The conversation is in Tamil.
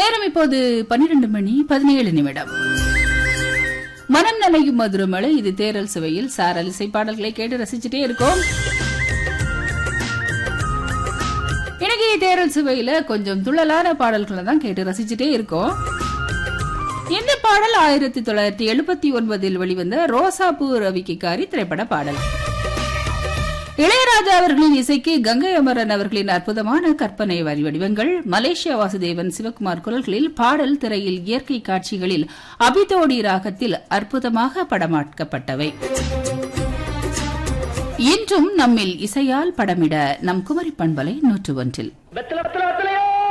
நேரம் இப்போது பன்னிரண்டு மணி பதினேழு நிமிடம் மனம் நனையும் மதுரமலை இது தேரல் சுவையில் சாரல் இசை பாடல்களை கேட்டு ரசிச்சுட்டே இருக்கோம் இன்னைக்கு தேரல் சுவையில கொஞ்சம் துள்ளலான பாடல்களை தான் கேட்டு ரசிச்சுட்டே இருக்கோம் இந்த பாடல் ஆயிரத்தி தொள்ளாயிரத்தி எழுபத்தி ஒன்பதில் வெளிவந்த ரோசாப்பூ ரவிக்கிக்காரி திரைப்பட பாடல் இளையராஜா அவர்களின் இசைக்கு கங்கை அமரன் அவர்களின் அற்புதமான கற்பனை வரி வடிவங்கள் மலேசியா வாசுதேவன் சிவகுமார் குரல்களில் பாடல் திரையில் இயற்கை காட்சிகளில் அபிதோடி ராகத்தில் அற்புதமாக படமாக்கப்பட்டவை இன்றும் நம்மில் இசையால் படமிட நம் குமரி பண்பலை நூற்று ஒன்றில் வெத்தலை